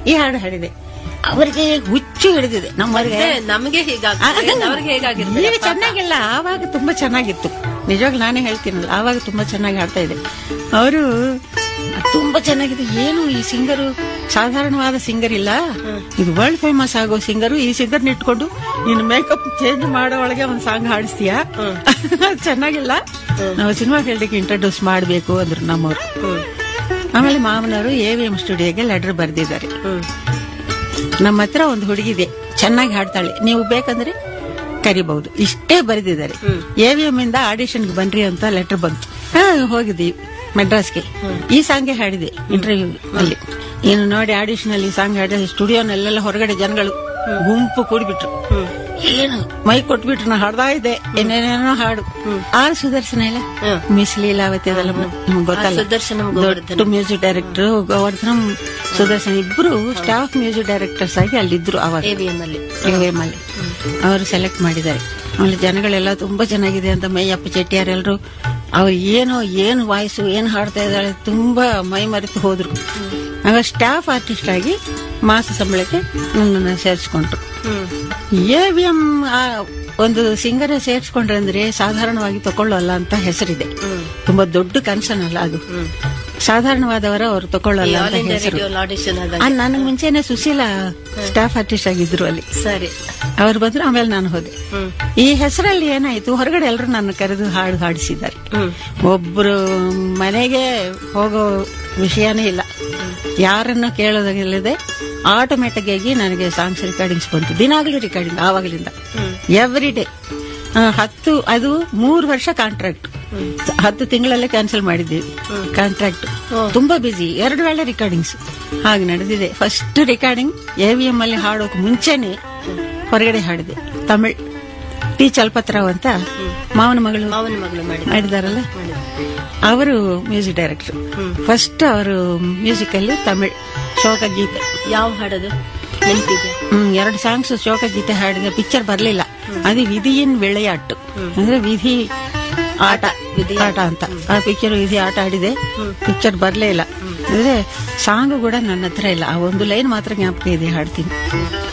ಈ ಹಾಡು ಹಾಡಿದೆ ಅವರಿಗೆ ಹುಚ್ಚು ಹಿಡಿದಿದೆ ನಮ್ಮವರಿಗೆ ಮತ್ತೆ ನಮ್ಗೆ ಹೀಗಾಗ್ತದೆ ಅವ್ರಿಗೆ ಹೇಗಾಗಿರ್ತದೆ ಈಗ ಚೆನ್ನಾಗಿಲ್ಲ ಆವಾಗ ತುಂಬಾ ಚೆನ್ನಾಗಿತ್ತು ನಿಜವಾಗ್ಲೂ ನಾನೇ ಹೇಳ್ತೀನಲ್ಲ ಆವಾಗ ತುಂಬಾ ಚೆನ್ನಾಗಿ ಹಾಡ್ತಾ ಇದೆ ಅವರು ತುಂಬಾ ಚೆನ್ನಾಗಿದೆ ಏನು ಈ ಸಿಂಗರು ಸಾಧಾರಣವಾದ ಸಿಂಗರ್ ಇಲ್ಲ ಇದು ವರ್ಲ್ಡ್ ಫೇಮಸ್ ಆಗೋ ಸಿಂಗರು ಈ ಸಿಂಗರ್ನ ಇಟ್ಕೊಂಡು ನೀನು ಮೇಕಪ್ ಚೇಂಜ್ ಮಾಡೋ ಒಳಗೆ ಒಂದ್ ಸಾಂಗ್ ಹಾಡಿಸ್ತೀಯಾ ಚೆನ್ನಾಗಿಲ್ಲ ನಾವು ಸಿನಿಮಾ ಫೀಲ್ಡ್ಗೆ ಇಂಟ್ರೊಡ್ಯೂಸ್ ಮಾಡಬೇಕು ಅಂದ್ರು ನಮ್ಮವ್ರು ಆಮೇಲೆ ಮಾವನವರು ಎ ವಿ ಎಂ ಸ್ಟುಡಿಯೋಗೆ ಲೆಟರ್ ಬರೆದಿದ್ದಾರೆ ನಮ್ಮ ಹತ್ರ ಒಂದು ಹುಡುಗಿದೆ ಚೆನ್ನಾಗಿ ಹಾಡ್ತಾಳೆ ನೀವು ಬೇಕಂದ್ರೆ ಕರಿಬಹುದು ಇಷ್ಟೇ ಬರೆದಿದ್ದಾರೆ ಎ ವಿ ಎಂ ಇಂದ ಆಡಿಷನ್ಗೆ ಬನ್ರಿ ಅಂತ ಲೆಟರ್ ಬಂತು ಹಾ ಹೋಗಿದ್ವಿ ಮೆಡ್ರಾಸ್ಗೆ ಈ ಸಾಂಗ್ಗೆ ಹಾಡಿದೆ ಇಂಟರ್ವ್ಯೂ ಅಲ್ಲಿ ಇನ್ನು ನೋಡಿ ಆಡಿಷನ್ ಅಲ್ಲಿ ಈ ಸಾಂಗ್ ಹಾಡಿದ ಸ್ಟುಡಿಯೋನಲ್ಲೆಲ್ಲ ಹೊರಗಡೆ ಜನಗಳು ಗುಂಪು ಕೂಡಿಬಿಟ್ರು ಏನು ಮೈ ಕೊಟ್ಬಿಟ್ರು ನಾ ಹಾಡ್ತಾ ಇದ್ದೆ ಏನೇನೇನೋ ಹಾಡು ಆರು ಸುದರ್ಶನ ಇಲ್ಲ ಮಿಸ್ ಲೀಲಾವತಿ ಅದೆಲ್ಲ ನಮ್ಗೆ ಗೊತ್ತಲ್ಲ ಸುದರ್ಶನಂ ದೊಡ್ಡ ಮ್ಯೂಸಿಕ್ ಡೈರೆಕ್ಟರ್ ಗೋವರ್ಧನಂ ಸುದರ್ಶನ್ ಇಬ್ರು ಸ್ಟಾಫ್ ಮ್ಯೂಸಿಕ್ ಡೈರೆಕ್ಟರ್ಸ್ ಆಗಿ ಅಲ್ಲಿದ್ರು ಅವಾಗ ಎವಿಎಂ ಅಲ್ಲಿ AVM ಅಲ್ಲಿ ಅವರು ಸೆಲೆಕ್ಟ್ ಮಾಡಿದ್ದಾರೆ ಆಮೇಲೆ ಜನಗಳೆಲ್ಲ ತುಂಬಾ ಚೆನ್ನಾಗಿದೆ ಅಂತ ಮೈಯಪ್ಪ ಚೆಟ್ಟಿಯಾರ್ ಎಲ್ರು ಅವ್ರು ಏನೋ ಏನು ವಾಯ್ಸು ಏನು ಹಾಡ್ತಾ ಇದ್ದಾಳೆ ತುಂಬಾ ಮೈ ಮರೆತು ಹೋದ್ರು ಆಗ ಸ್ಟಾಫ್ ಆರ್ಟಿಸ್ಟ್ ಆಗಿ ಮಾಸ ಸಂಬಳಕ್ಕೆ ನನ್ನನ್ನು ಸೇರಿಸ್ಕೊಂಡ್ರು ಎ ವಿ ಎಂ ಒಂದು ಸಿಂಗರ್ ಸೇರಿಸ್ಕೊಂಡ್ರೆ ಅಂದ್ರೆ ಸಾಧಾರಣವಾಗಿ ತಕೊಳ್ಳಲ್ಲ ಅಂತ ಹೆಸರಿದೆ ತುಂಬಾ ದೊಡ್ಡ ಕನ್ಸನ್ ಅಲ್ಲ ಅದು ಸಾಧಾರಣವಾದವರ ಅವರು ತಕೊಳ್ಳಲ್ಲ ಆಲ್ ಅಂತ ಇಂಡಿಯಾ ಹೆಸರು ರೇಡಿಯೋ ಆಡಿಷನ್ ಆದಾಗ ಆ, ನನಗ್ ಮುಂಚೆನೆ ಸುಶೀಲ ಸ್ಟಾಫ್ ಆರ್ಟಿಸ್ಟ್ ಆಗಿದ್ರು ಅಲ್ಲಿ ಸರಿ ಅವ್ರು ಬಂದ್ರು ಆಮೇಲೆ ನಾನು ಹೋದೆ ಹ್ಮ್ ಈ ಹೆಸರಲ್ಲಿ ಏನಾಯ್ತು ಹೊರಗಡೆ ಎಲ್ಲರೂ ನನ್ನ ಕರೆದು ಹಾಡು ಹಾಡಿಸಿದ್ದಾರೆ ಹ್ಮ್ ಒಬ್ರು ಮನೆಗೆ ಹೋಗೋ ವಿಷಯನೇ ಇಲ್ಲ ಯಾರನ್ನು ಕೇಳೋದಾಗಿಲ್ಲದೆ ಆಟೋಮೆಟಿಕ್ ಆಗಿ ನನಗೆ ಸಾಂಗ್ಸ್ ರೆಕಾರ್ಡಿಂಗ್ಸ್ ಬಂತು ದಿನಾಗ್ಲೂ ರೆಕಾರ್ಡಿಂಗ್ ಆವಾಗಲಿಂದ ಎವ್ರಿ ಡೇ ಹತ್ತು ಅದು ಮೂರು ವರ್ಷ ಕಾಂಟ್ರಾಕ್ಟ್ ಹತ್ತು ತಿಂಗಳಲ್ಲೇ ಕ್ಯಾನ್ಸಲ್ ಮಾಡಿದ್ದೀವಿ ಕಾಂಟ್ರಾಕ್ಟ್ ತುಂಬಾ ಬಿಸಿ ಎರಡು ವೇಳೆ ರೆಕಾರ್ಡಿಂಗ್ಸ್ ಹಾಗೆ ನಡೆದಿದೆ first recording A V M ಅಲ್ಲಿ ಹಾಡೋಕ್ ಮುಂಚೆನೆ ಹೊರಗಡೆ ಹಾಡಿದೆ ತಮಿಳ್ ಟಿ ಚಲ್ಪತ್ರಾವ್ ಅಂತ ಮಾವನ ಮಗಳು ಮಾವನ ಮಗಳು ಮಾಡಿ ಮಾಡಿದಾರಲ್ಲ ಅವರು ಮ್ಯೂಸಿಕ್ ಡೈರೆಕ್ಟರ್ ಫಸ್ಟ್ ಅವರು ಮ್ಯೂಸಿಕ್ ಅಲ್ಲಿ ತಮಿಳ್ ಶೋಕ ಗೀತೆ ಯಾವ ಹಾಡೋದು ನೆನಪಿದೆ ಹ್ಮ್ ಎರಡು ಸಾಂಗ್ಸ್ ಶೋಕ ಗೀತೆ ಹಾಡಿದ ಪಿಕ್ಚರ್ ಬರ್ಲಿಲ್ಲ ಅದು ವಿಧಿಯಿನ್ ವಿಳೆಯಾಟ್ಟು ಅಂದ್ರೆ ವಿಧಿ ಆಟ ಆಟ ಅಂತ ಆ ಪಿಕ್ಚರ್ ವಿಧಿ ಆಟ ಆಡಿದೆ ಪಿಕ್ಚರ್ ಬರ್ಲೇ ಇಲ್ಲ ಅಂದ್ರೆ ಸಾಂಗ್ ಕೂಡ ನನ್ನ ಹತ್ರ ಇಲ್ಲ ಆ ಒಂದು ಲೈನ್ ಮಾತ್ರ ಜ್ಞಾಪಕ ಇದೆ ಹಾಡ್ತೀನಿ